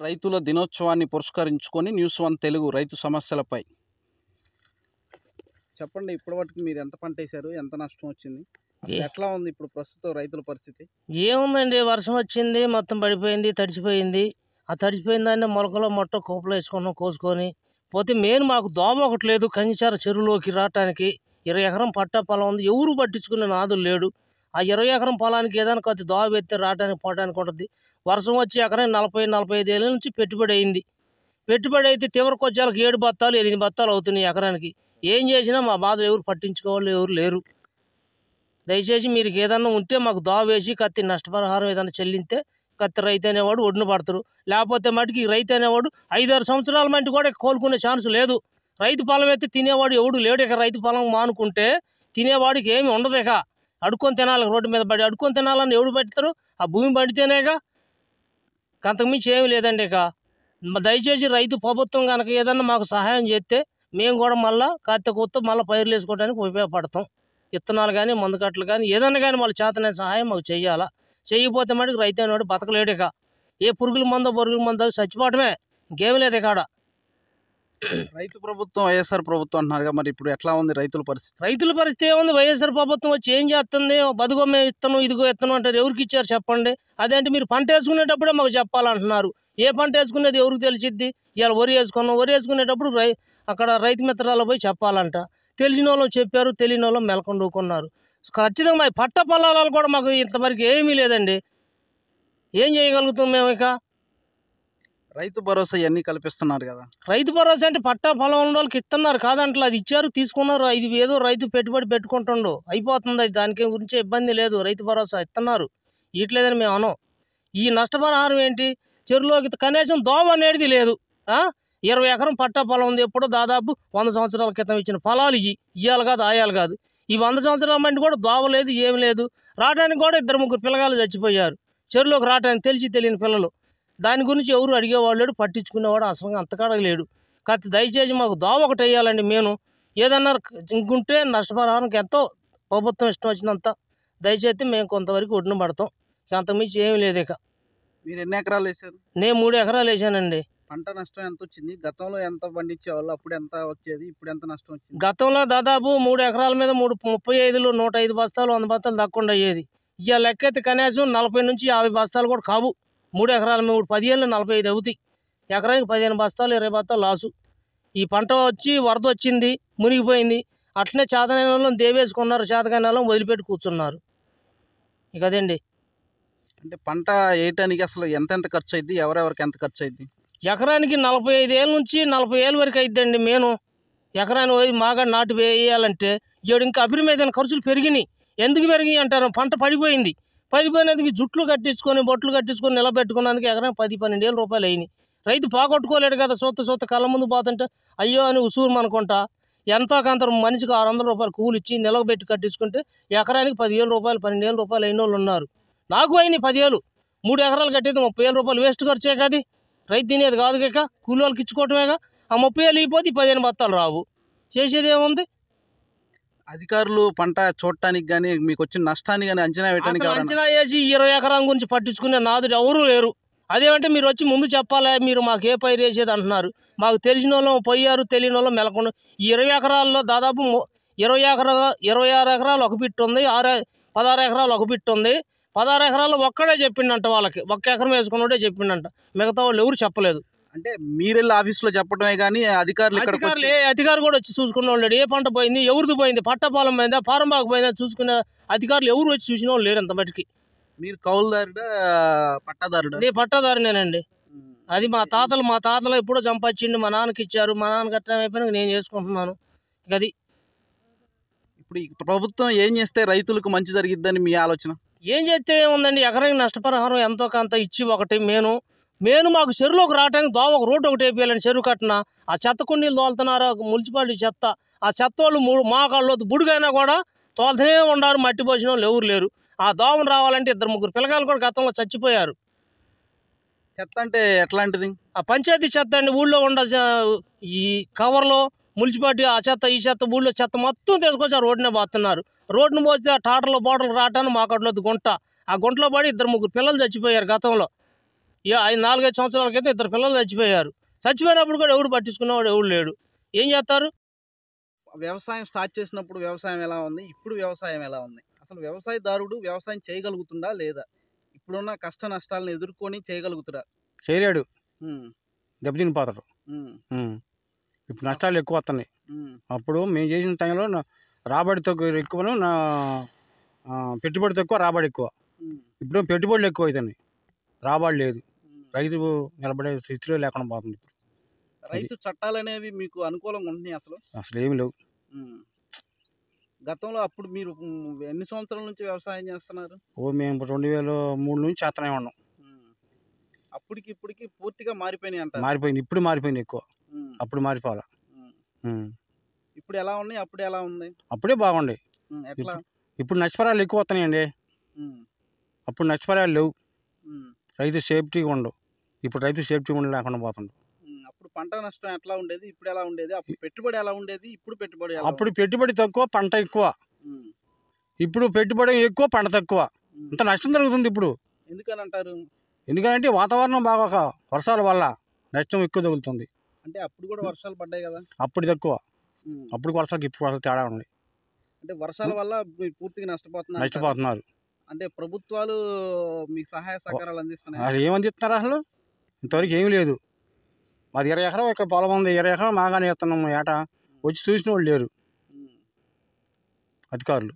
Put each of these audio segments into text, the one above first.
రైతుల దినోత్సవాన్ని పురస్కరించుకొని న్యూస్ వన్ తెలుగు రైతు సమస్యలపై చెప్పండి ఇప్పటి వరకు మీరు ఎంత పంట వేశారు ఎంత నష్టం వచ్చింది అసలు ఏ- ఎట్లా ఉంది ఇప్పుడు ప్రస్తుతం రైతుల పరిస్థితి ఏముందండి వర్షం వచ్చింది మొత్తం పడిపోయింది తడిసిపోయింది ఆ తడిసిపోయిన దాన్ని మొలకలో మొట్ట కోపలు వేసుకున్నాం కోసుకొని పోతే మెయిన్ మాకు దోమ ఒకటి లేదు కంచార చెరువులోకి రావటానికి ఇరవై ఎకరం పట్టా పొలం ఉంది ఎవరు పట్టించుకునే నాదులు లేడు ఆ ఇరవై ఎకరం పొలానికి ఏదైనా కొద్ది దోమ పెడితే రావడానికి పోవడానికి ఉంటుంది వర్షం వచ్చి ఎకరం నలభై నలభై ఐదు ఏళ్ళ నుంచి పెట్టుబడి అయింది పెట్టుబడి అయితే తీవ్ర కొచ్చాలకు ఏడు బత్తాలు ఎనిమిది బత్తాలు అవుతున్నాయి ఎకరానికి ఏం చేసినా మా బాధలు ఎవరు పట్టించుకోవాలి ఎవరు లేరు దయచేసి మీరు ఏదన్నా ఉంటే మాకు దోవ వేసి కత్తి నష్టపరిహారం ఏదైనా చెల్లింతే కత్తి రైతు అనేవాడు ఒడ్డున పడతారు లేకపోతే మటుకి ఈ రైతు అనేవాడు ఐదారు సంవత్సరాల మట్టి కూడా కోలుకునే ఛాన్స్ లేదు రైతు పొలం అయితే తినేవాడు ఎవడు లేడు ఇక రైతు పొలం మానుకుంటే తినేవాడికి ఏమి ఉండదు ఇక అడుక్కొని తినాలి రోడ్డు మీద పడి అడుక్కొని తినాలని ఎవడు పెడతారు ఆ భూమి పడితేనేగా అంతకుమించి ఏమి లేదండి ఇక మ- దయచేసి రైతు ప్రభుత్వం కనుక ఏదన్నా మాకు సహాయం చేస్తే మేము కూడా మళ్ళా కార్తీక కొత్త మళ్ళీ పైర్లు వేసుకోవడానికి ఉపయోగపడతాం విత్తనాలు కానీ మందు కట్టలు కానీ ఏదన్నా కానీ వాళ్ళ చేతనే సహాయం మాకు చెయ్యాలా చేయకపోతే మటుకు రైతు అనేవాడు బతకలేడు ఇక ఏ పురుగుల మందో పురుగుల మందో చచ్చిపోవటమే ఇంకేం లేదు ఇక్కడ రైతు ప్రభుత్వం వైఎస్ఆర్ ప్రభుత్వం అంటున్నారు కదా, మరి ఇప్పుడు ఎట్లా ఉంది రైతుల పరిస్థితి రైతుల పరిస్థితి ఏముంది వైఎస్ఆర్ ప్రభుత్వం వచ్చి ఏం చేస్తుంది బతుకో మేము ఇస్తాను ఇదిగో ఇస్తాను అంటారు ఎవరికి ఇచ్చారు చెప్పండి అదేంటి మీరు పంట వేసుకునేటప్పుడే మాకు చెప్పాలంటున్నారు ఏ పంట వేసుకునేది ఎవరికి తెలిసిద్ది ఇవాళ వరి వేసుకున్నాం వరి వేసుకునేటప్పుడు రై అక్కడ రైతు మిత్రాలు పోయి చెప్పాలంట తెలిసిన వాళ్ళు చెప్పారు తెలియని వాళ్ళు మెలకొండుకున్నారు ఖచ్చితంగా మా పట్ట పొలాలు కూడా మాకు ఇంతవరకు ఏమీ లేదండి ఏం చేయగలుగుతాం మేము ఇక రైతు భరోసా ఇవన్నీ కల్పిస్తున్నారు కదా రైతు భరోసా అంటే పట్టా పొలం ఉన్న వాళ్ళకి ఇస్తున్నారు కాదంటలా అది ఇచ్చారు తీసుకున్నారు ఇది ఏదో రైతు పెట్టుబడి పెట్టుకుంటుండు అయిపోతుంది అది దానికి గురించి ఇబ్బంది లేదు రైతు భరోసా ఇస్తున్నారు ఇట్లేదని మేము అనం ఈ నష్టపరిహారం ఏంటి చెరువులోకి కనీసం దోమ అనేది లేదు ఆ? ఇరవై ఎకరం పట్టా పొలం ఉంది ఎప్పుడో దాదాపు వంద సంవత్సరాల క్రితం ఇచ్చిన పొలాలు ఇవి ఇయ్యాలి కాదు ఆయాలి కాదు ఈ వంద సంవత్సరాల మంది కూడా దోమ లేదు ఏం లేదు రావడానికి కూడా ఇద్దరు ముగ్గురు పిల్లగాళ్ళు చచ్చిపోయారు చెరువులోకి రావడానికి తెలిసి తెలియని పిల్లలు దాని గురించి ఎవరు అడిగేవాళ్ళు లేడు పట్టించుకునేవాడు అసలు అంతకాడ లేడు కాకపోతే దయచేసి మాకు దోవ ఒకటి వేయాలండి మేము ఏదన్నా ఇంకుంటే నష్టపరిహారంకి ఎంతో ప్రభుత్వం ఇష్టం వచ్చినంత దయచేసి మేము కొంతవరకు ఒడ్డున పడతాం ఇక అంతకుమించి ఏమీ లేదు ఇక మీరు ఎన్ని ఎకరాలు వేశారు నేను మూడు ఎకరాలు వేసానండి పంట నష్టం ఎంత వచ్చింది గతంలో ఎంత పండించేవాళ్ళు అప్పుడు ఎంత వచ్చేది ఇప్పుడు ఎంత నష్టం వచ్చింది గతంలో దాదాపు మూడు ఎకరాల మీద మూడు ముప్పై ఐదులు నూట ఐదు బస్తాలు వంద బస్తాలు తక్కువ అయ్యేది ఇక లెక్కైతే కనీసం నలభై నుంచి యాభై బస్తాలు కూడా కావు మూడు ఎకరాల మీద మూడు పదిహేను నలభై ఐదు అవుతాయి ఎకరానికి పదిహేను బస్తాలు ఇరవై బస్తాలు లాసు ఈ పంట వచ్చి వరద వచ్చింది మునిగిపోయింది అట్లనే చేతనైన వాళ్ళని దేవేసుకున్నారు చేతకాని వాళ్ళని వదిలిపెట్టి కూర్చున్నారు ఇక అదండి అంటే పంట వేయటానికి అసలు ఎంత ఎంత ఖర్చు అయింది ఎవరెవరికి ఎంత ఖర్చు అయింది ఎకరానికి నలభై ఐదు ఏళ్ళ నుంచి నలభై ఏళ్ళ వరకు అయిద్దండి మేను ఎకరాన్ని పోయి మాగా నాటు వేయాలంటే ఏడు ఇంకా అభిరమైన ఖర్చులు పెరిగినాయి ఎందుకు పెరిగినాయి అంటారు పంట పడిపోయింది పడిపోయినందుకు జుట్లు కట్టించుకొని బొట్లు కట్టించుకొని నిలబెట్టుకున్నందుకు ఎకరానికి పది పన్నెండు వేల రూపాయలు అయినాయి రైతు పోగొట్టుకోలేడు కదా సొత్త సొత్త కళ్ళ ముందు పోతుంటే అయ్యో అని ఉసూరు అనుకుంటా ఎంతో కొంత మనిషికి ఆరు వందల రూపాయలు కూలి ఇచ్చి నిలబెట్టి కట్టించుకుంటే ఎకరానికి పదివేల రూపాయలు పన్నెండు వేల రూపాయలు అయిన వాళ్ళు ఉన్నారు నాకు అయినాయి పదివేలు మూడు ఎకరాలు కట్టేది ముప్పై వేల రూపాయలు వేస్ట్ ఖర్చే కాదు రైతు తినేది కాదు కాక కూలి వాళ్ళకి ఇచ్చుకోవటమేగా ఆ ముప్పై వేలు అయిపోతే ఈ పదిహేను బత్తాలు రావు చేసేది ఏముంది అధికారులు పంట చూడటానికి కానీ మీకు వచ్చిన నష్టాన్ని కానీ అంచనా వేయడానికి అసలు ఎవరైనా అంచనా వేసి ఈ ఇరవై ఎకరాల గురించి పట్టించుకునే నాదుడు ఎవరూ లేరు అదేమంటే మీరు వచ్చి ముందు చెప్పాలి మీరు మాకు ఏ పైరు వేసేది అంటున్నారు మాకు తెలిసిన వాళ్ళు పోయారు తెలియని వాళ్ళు మెలకొండు ఈ ఇరవై ఎకరాల్లో దాదాపు ము- ఇరవై ఎకరా ఇరవై ఆరు ఎకరాలు ఒక బిట్టు ఉంది ఆరు పదహారు ఎకరాలు ఒక బిట్టు ఉంది పదహారు ఎకరాలు ఒక్కడే చెప్పిండంట వాళ్ళకి ఒక్క ఎకరం వేసుకున్నోడే చెప్పిండంట మిగతా వాళ్ళు ఎవరు చెప్పలేదు అంటే మీరెళ్ళి ఆఫీసులో చెప్పడమే కానీ అధికారులు ఇక్కడికి అధికారులు వచ్చి ఏ అధికారి కూడా వచ్చి చూసుకునే వాళ్ళు ఏ పంట పోయింది ఎవరిది పోయింది పట్టపాలెం పోయిందా పారంబాకు పోయిందా చూసుకునే అధికారులు ఎవరు వచ్చి చూసిన వాళ్ళు లేరు అంత మటుకి మీరు కౌలుదారుడా పట్టాదారుడా నేను పట్టదారునేనండి అది మా తాతలు మా తాతలు ఎప్పుడో సంపాదించిండు మా నాన్నకి ఇచ్చారు మా నాన్న కట్టడం అయిపోయినాక నేను చేసుకుంటున్నాను ఇక అది ఇప్పుడు ఈ ప్రభుత్వం ఏం చేస్తే రైతులకు మంచి జరిగిద్దని మీ ఆలోచన ఏం చేస్తే ఏముందండి ఎకరానికి నష్టపరిహారం ఎంతో కొంత ఇచ్చి ఒకటి మేను మేను మాకు చెరువులోకి రావడానికి దోవ ఒక రోడ్డు ఒకటి వేయాలని చెరువు కట్టిన ఆ చెత్త కుండీలు తోలుతున్నారు మున్సిపాలిటీ చెత్త ఆ చెత్త వాళ్ళు మూడు మా కాళ్ళు బుడుగైనా కూడా తోలుతూనే ఉండారు మట్టి పోసిన వాళ్ళు ఎవరు లేరు ఆ దోవను రావాలంటే ఇద్దరు ముగ్గురు పిల్లగాళ్ళు కూడా గతంలో చచ్చిపోయారు చెత్త అంటే ఎట్లాంటిది ఆ పంచాయతీ చెత్త అండి ఊళ్ళో ఉండ చ- ఈ కవర్లో మున్సిపాలిటీ ఆ చెత్త ఈ చెత్త ఊళ్ళో చెత్త మొత్తం తీసుకొచ్చి ఆ రోడ్డునే పోతున్నారు రోడ్డును పోతే ఆ టాటర్లో బాటలు రావటాన్ని మా కట్లో గుంట ఆ గుంటలో పడి ఇద్దరు ముగ్గురు పిల్లలు చచ్చిపోయారు గతంలో ఇక ఐదు నాలుగైదు సంవత్సరాల క్రితం ఇద్దరు పిల్లలు చచ్చిపోయారు చచ్చిపోయినప్పుడు కూడా ఎవడు పట్టించుకున్నవాడు ఎవడు లేడు ఏం చేస్తారు వ్యవసాయం స్టార్ట్ చేసినప్పుడు వ్యవసాయం ఎలా ఉంది ఇప్పుడు వ్యవసాయం ఎలా ఉంది అసలు వ్యవసాయదారుడు వ్యవసాయం చేయగలుగుతుందా లేదా ఇప్పుడున్న కష్ట నష్టాలను ఎదుర్కొని చేయగలుగుతురా చేయలేడు ఉమ్, దెబ్బతిని పోతాడు ఉమ్, ఉమ్. ఇప్పుడు నష్టాలు ఎక్కువ వస్తున్నాయి ఉమ్, అప్పుడు మేము చేసిన టైంలో నా- రాబడి తక్కువ ఎక్కువను నా ఆ, పెట్టుబడి తక్కువ రాబడి ఎక్కువ ఉమ్, ఇప్పుడు పెట్టుబడులు ఎక్కువ అవుతున్నాయి రాబడి లేదు ఉమ్. రైతు నిలబడే స్థితిలో లేకుండా పోతుంది రైతు చట్టాలు అనేవి మీకు అనుకూలంగా ఉంటున్నాయి అసలు అసలు ఏమి లేవు ఉమ్. గతంలో అప్పుడు మీరు ఉమ్, ఎన్ని సంవత్సరాల నుంచి వ్యవసాయం చేస్తున్నారు ఓ మేము రెండు వేల మూడు నుంచి చేస్తూనే ఉన్నాం ఉమ్. అప్పటికి ఇప్పటికి పూర్తిగా మారిపోయినాయి అంటారు మారిపోయింది ఇప్పుడు మారిపోయింది ఎక్కువ ఉమ్, అప్పుడు మారిపోవాలి ఉమ్. ఉమ్. ఇప్పుడు ఎలా ఉన్నాయి అప్పుడు ఎలా ఉంది అప్పుడే బాగుండే ఉమ్, ఎట్లా ఇప్పుడు నష్టపరాలు ఎక్కువ వస్తున్నాయండి ఉమ్, అప్పుడు నష్టపరాలు లేవు ఉమ్, రైతు సేఫ్టీగా ఉండు ఇప్పుడు రైతు సేఫ్టీ ఉండి లేకుండా పోతుండు ఉమ్. అప్పుడు పంట నష్టం ఎట్లా ఉండేది ఇప్పుడు ఎలా ఉండేది అప్పుడు పెట్టుబడి ఎలా ఉండేది ఇప్పుడు పెట్టుబడి ఎలా అప్పుడు పెట్టుబడి తక్కువ పంట ఎక్కువ ఉంది? ఉమ్, ఇప్పుడు పెట్టుబడి ఎక్కువ పంట తక్కువ ఉమ్. ఇంత నష్టం జరుగుతుంది ఇప్పుడు ఎందుకని అంటారు ఎందుకంటే వాతావరణం బాగా వర్షాల వల్ల నష్టం ఎక్కువ తగులుతుంది అంటే అప్పుడు కూడా వర్షాలు పడ్డాయి కదా అప్పుడు తక్కువ ఉమ్. అప్పుడు వర్షాలకు ఇప్పుడు వర్షాలు తేడా ఉంది అంటే వర్షాల వల్ల మీరు పూర్తిగా నష్టపోతున్నారు అంటారు. నష్టపోతున్నారు అంటే ప్రభుత్వాలు మీకు సహాయ సహకారాలు అందిస్తున్నాయి అసలు ఏమందిస్తున్నారు అసలు ఇంతవరకు ఏమీ లేదు మాది ఇరవై ఎకరం ఇక్కడ పొలం ఉంది ఇరవై ఎకరం మాగానే ఇస్తున్నాము ఏటా వచ్చి చూసిన వాళ్ళు లేరు అధికారులు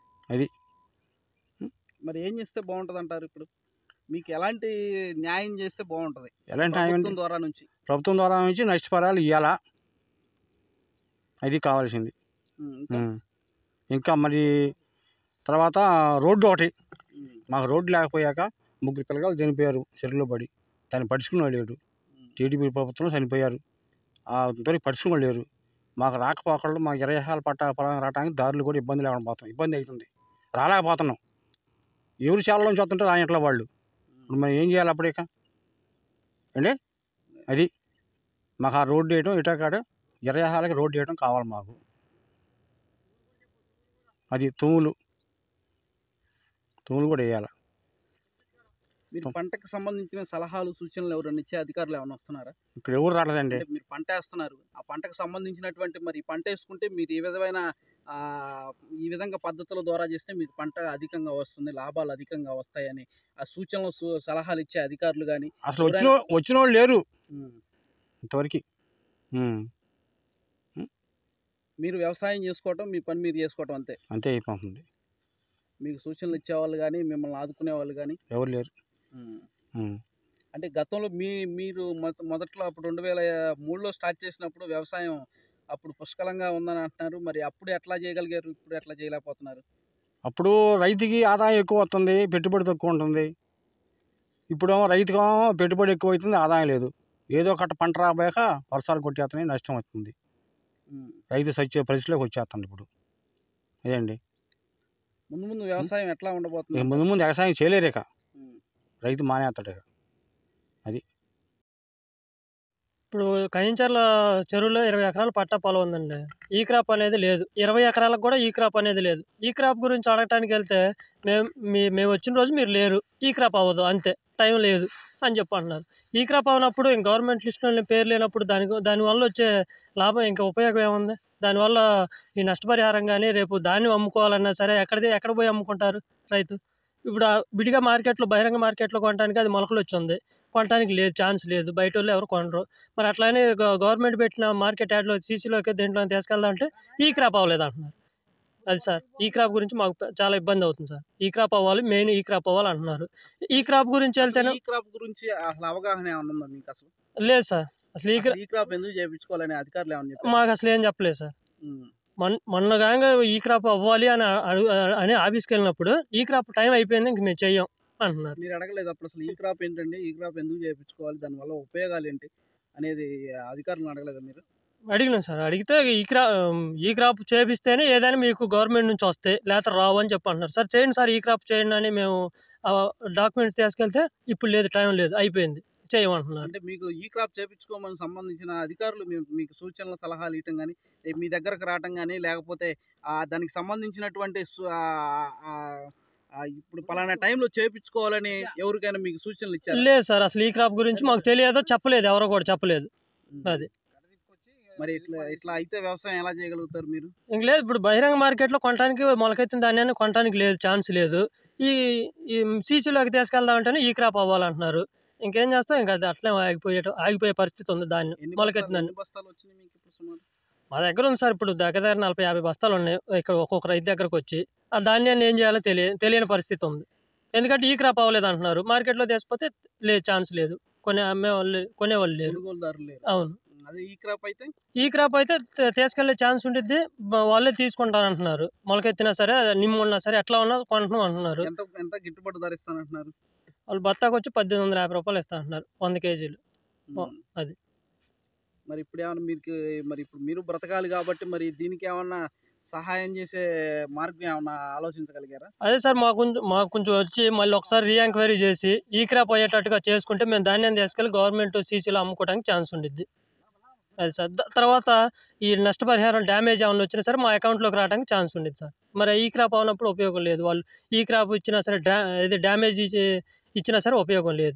మరి ఏం చేస్తే బాగుంటది అంటారు ఇప్పుడు మీకు ఎలాంటి న్యాయం చేస్తే బాగుంటది ఎలాంటి న్యాయం ప్రభుత్వం ద్వారా నుంచి ప్రభుత్వం ద్వారా నుంచి నష్టపరాలు ఇవ్వాలా అది కావాల్సింది ఉమ్, ఇంకా? ఉం. ఇంకా మరి తర్వాత రోడ్డు ఒకటి ఉమ్, మాకు రోడ్డు లేకపోయాక ముగ్గురు పిల్లగాలు చనిపోయారు చెరువులో పడి దాన్ని పడుచుకుని లేడు ఉమ్, టీడీపీ ప్రభుత్వం చనిపోయారు ఆ ఇంతవరకు పడుచుకుని లేరు మాకు రాకపోకళ్ళు మాకు ఇరవై ఎకరాల పట్ట పొలం రావడానికి దారులు కూడా ఇబ్బంది లేకుండా పోతాం ఇబ్బంది అవుతుంది రాలేకపోతున్నాం ఎవరు చాలా నుంచి వస్తుంటారు ఆ ఇంట్లో వాళ్ళు ఇప్పుడు మనం ఏం చేయాలి అప్పుడు ఇక అండి అది మాకు ఆ రోడ్డు వేయడం ఇటా కాడ ఇరవై ఎకరాలకి రోడ్డు వేయడం కావాలి మాకు అది తూములు తూములు కూడా వేయాలి మీరు పంటకు సంబంధించిన సలహాలు సూచనలు ఎవరైనా ఇచ్చే అధికారులు ఏమైనా వస్తున్నారా ఇక్కడ ఎవరు రాలేదండి అంటే మీరు పంట వేస్తున్నారు ఆ పంటకు సంబంధించినటువంటి మరి ఈ పంట వేసుకుంటే మీరు ఈ విధమైన ఆ, ఈ విధంగా పద్ధతుల ద్వారా చేస్తే మీకు పంట అధికంగా వస్తుంది లాభాలు అధికంగా వస్తాయని ఆ సూచనలు సు- సలహాలు ఇచ్చే అధికారులు కానీ అసలు వచ్చిన వచ్చిన వాళ్ళు లేరు ఇంతవరకు ఉం. మీరు వ్యవసాయం చేసుకోవటం మీ పని మీరు చేసుకోవటం అంతే అంతే అయిపోతుంది మీకు సూచనలు ఇచ్చేవాళ్ళు కానీ మిమ్మల్ని ఆదుకునే వాళ్ళు కానీ ఎవరు లేరు ఉం. అంటే గతంలో మీ మీరు మొద- మొదట్లో అప్పుడు రెండు వేల మూడులో స్టార్ట్ చేసినప్పుడు వ్యవసాయం అప్పుడు పుష్కలంగా ఉందని అంటున్నారు మరి అప్పుడు ఎట్లా చేయగలిగారు ఇప్పుడు ఎట్లా చేయలేకపోతున్నారు అప్పుడు రైతుకి ఆదాయం ఎక్కువ వస్తుంది పెట్టుబడి తక్కువ ఉంటుంది ఇప్పుడేమో రైతుకేమో పెట్టుబడి ఎక్కువ అవుతుంది ఆదాయం లేదు ఏదో ఒకటి పంట రాబోయాక వర్షాలు కొట్టేస్తున్నాయి నష్టం వస్తుంది ఉమ్. రైతు సచ్చే పరిస్థితిలోకి వచ్చేస్తుంది ఇప్పుడు ఇదండి ముందు ముందు వ్యవసాయం ఎట్లా ఉండబోతుంది ఇక ముందు ముందు వ్యవసాయం చేయలేరు ఇక ఉమ్. రైతు మానేస్తాడు ఇక ఇప్పుడు కంచర్ల చెరువులో ఇరవై ఎకరాల పట్టా పొలం ఉందండి ఈ క్రాప్ అనేది లేదు ఇరవై ఎకరాలకు కూడా ఈ క్రాప్ అనేది లేదు ఈ క్రాప్ గురించి అడగటానికి వెళ్తే మేము మీ మేము వచ్చిన రోజు మీరు లేరు ఈ క్రాప్ అవ్వదు అంతే టైం లేదు అని చెప్పి అంటున్నారు ఈ క్రాప్ అవునప్పుడు ఇంక గవర్నమెంట్ లిస్టులో పేరు లేనప్పుడు దాని దానివల్ల వచ్చే లాభం ఇంకా ఉపయోగం ఏముంది దానివల్ల ఈ నష్టపరిహారం కానీ రేపు ధాన్యం అమ్ముకోవాలన్నా సరే ఎక్కడిది ఎక్కడ పోయి అమ్ముకుంటారు రైతు ఇప్పుడు ఆ విడిగా మార్కెట్లో బహిరంగ మార్కెట్లో కొనడానికి అది మొలకలు వచ్చింది కొనడానికి లేదు ఛాన్స్ లేదు బయట వాళ్ళు ఎవరు కొనరు మరి అట్లానే గ- గవర్నమెంట్ పెట్టిన మార్కెట్ యాడ్లో సీసీలోకి దేంట్లో తీసుకెళ్దాం అంటే ఈ క్రాప్ అవ్వలేదు అంటున్నారు అది సార్ ఈ క్రాప్ గురించి మాకు పె- చాలా ఇబ్బంది అవుతుంది సార్ ఈ క్రాప్ అవ్వాలి మెయిన్ ఈ క్రాప్ అవ్వాలి అంటున్నారు ఈ క్రాప్ గురించి వెళ్తేనే ఈ క్రాప్ గురించి అసలు అవగాహన ఏమన్నా ఉందా మీకు అసలు లేదు సార్ అసలు ఈ క్రా అసలు ఈ క్రాప్ ఎందుకు చేయించుకోవాలని అధికారులు ఏమన్నా చెప్పారు మాకు అసలు ఏం చెప్పలేదు సార్ మొన్న మొన్న కాగా ఈ క్రాప్ అవ్వాలి అని అడుగు అని ఆఫీస్కి వెళ్ళినప్పుడు ఈ క్రాప్ టైం అయిపోయింది ఇంక మేము చెయ్యం అంటున్నారు మీరు అడగలేదు అప్పుడు అసలు ఈ క్రాప్ ఏంటండి ఈ క్రాప్ ఎందుకు చేయించుకోవాలి దానివల్ల ఉపయోగాలు ఏంటి అనేది అధికారులను అడగలేదా మీరు అడిగినాం సార్ అడిగితే ఈ క్రా ఈ క్రాప్ చేపిస్తేనే ఏదైనా మీకు గవర్నమెంట్ నుంచి వస్తాయి లేకపోతే రావు అని చెప్పి అంటున్నారు సార్ చేయండి సార్ ఈ క్రాప్ చేయండి అని మేము డాక్యుమెంట్స్ తీసుకెళ్తే ఇప్పుడు లేదు టైం లేదు అయిపోయింది చేయమంటున్నారు అంటే మీకు ఈ క్రాప్ చేయించుకోమని సంబంధించిన అధికారులు మీ- మీకు సూచనలు సలహాలు ఇవ్వటం కానీ మీ దగ్గరకు రావటం కానీ లేకపోతే ఆ దానికి సంబంధించినటువంటి సు- ఆ- ఆ- ఆ, ఇప్పుడు పలానా టైంలో చేపించుకోవాలని ఎవరికైనా మీకు సూచనలు ఇచ్చారు లేదు సార్ అసలు ఈ క్రాప్ గురించి మాకు తెలియదు చెప్పలేదు ఎవరో కూడా చెప్పలేదు అది. మరి ఇట్లా ఇట్లా అయితే వ్యవసాయం ఎలా చేయగలుగుతారు మీరు ఇంక లేదు ఇప్పుడు బహిరంగ మార్కెట్లో కొనడానికి మొలకెత్తిన ధాన్యాన్ని కొనడానికి లేదు ఛాన్స్ లేదు ఈ ఈ సీసీలోకి తీసుకెళ్దామంటేనే ఈ క్రాప్ అవ్వాలంటున్నారు ఇంకేం చేస్తాం ఇంకా అది అట్లే ఆగిపోయే ఆగిపోయే పరిస్థితి ఉంది ధాన్యం ఎన్ని మొలకెత్తిన బస్తాలు- ధాన్యం ఎన్ని బస్తాలు వచ్చినాయి మీకు ఇప్పుడు సుమారు మా దగ్గర ఉంది సార్ ఇప్పుడు దగ్గర దగ్గర నలభై యాభై బస్తాలు ఉన్నాయి ఇక్కడ ఒక్కొక్క రైతు దగ్గరకు వచ్చి ఆ ధాన్యాన్ని ఏం చేయాలో తెలియ తెలియని పరిస్థితి ఉంది ఎందుకంటే ఈ క్రాప్ అవ్వలేదు అంటున్నారు మార్కెట్లో తీసుకపోతే లేదు ఛాన్స్ లేదు కొనే అమ్మే వాళ్ళు కొనేవాళ్ళు లేరు కొనుగోలుదారులు లేరు అవును అదే ఈ క్రాప్ అయితే ఈ క్రాప్ అయితే తే- తీసుకెళ్లే ఛాన్స్ ఉంటుంది బ- వాళ్ళే తీసుకుంటాను అంటున్నారు మొలకెత్తినా సరే నిమ్మ ఉన్నా సరే ఎట్లా ఉన్నా కొంటున్నాం అంటున్నారు ఎంత ఎంత గిట్టుబాటు ధర ఇస్తానంటున్నారు వాళ్ళు బత్తాకు వచ్చి పద్దెనిమిది వందల యాభై రూపాయలు ఇస్తా అంటున్నారు వంద కేజీలు ఓ, ఉమ్. అది. మరి ఇప్పుడు ఏమన్నా మీకు మరి ఇప్పుడు మీరు బ్రతకాలి కాబట్టి మరి దీనికి ఏమన్నా సహాయం చేసే మార్గం ఏమన్నా ఆలోచించగలిగారా అదే సార్ మాకు కొంచెం మాకు కొంచెం వచ్చి మళ్ళీ ఒకసారి రీ ఎంక్వైరీ చేసి ఈ క్రాప్ అయ్యేటట్టుగా చేసుకుంటే మేము ధాన్యాన్ని తీసుకెళ్ళి గవర్నమెంట్ సీసీలో అమ్ముకోవడానికి ఛాన్స్ ఉండిద్ది అది సార్ ద- తర్వాత ఈ నష్టపరిహారం డ్యామేజ్ ఏమైనా వచ్చినా సరే మా అకౌంట్లోకి రావడానికి ఛాన్స్ ఉండేది సార్ మరి ఈ క్రాప్ అవునప్పుడు ఉపయోగం లేదు వాళ్ళు ఈ క్రాప్ ఇచ్చినా సరే డ్యా ఇది డ్యామేజ్ ఇచ్చి- ఇచ్చినా సరే ఉపయోగం లేదు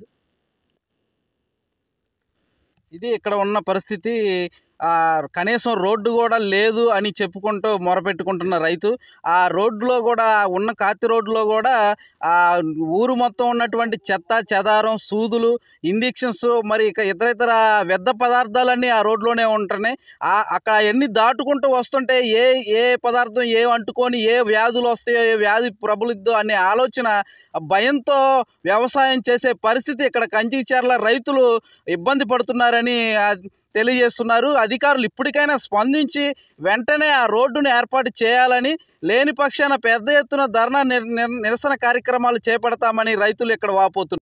ఇది ఇక్కడ ఉన్న పరిస్థితి ఆ, కనీసం రోడ్డు కూడా లేదు అని చెప్పుకుంటూ మొరపెట్టుకుంటున్న రైతు ఆ రోడ్లో కూడా ఉన్న కాతి రోడ్లో కూడా ఆ ఊరు మొత్తం ఉన్నటువంటి చెత్త చెదారం సూదులు ఇంజెక్షన్స్ మరి ఇక ఇతర ఇతర వ్యర్థ పదార్థాలన్నీ ఆ రోడ్లోనే ఉంటున్నాయి ఆ అక్కడ ఎన్ని దాటుకుంటూ వస్తుంటే ఏ ఏ పదార్థం ఏ అంటుకొని ఏ వ్యాధులు వస్తాయో ఏ వ్యాధి ప్రబలుద్దో అనే ఆలోచన భయంతో వ్యవసాయం చేసే పరిస్థితి ఇక్కడ కంచిచర్ల రైతులు ఇబ్బంది పడుతున్నారని ఆ, తెలియజేస్తున్నారు అధికారులు ఇప్పటికైనా స్పందించి వెంటనే ఆ రోడ్డును ఏర్పాటు చేయాలని లేని పక్షాన పెద్ద ఎత్తున ధర్నా నిర్- నిర్- నిరసన కార్యక్రమాలు చేపడతామని రైతులు ఇక్కడ వాపోతున్నారు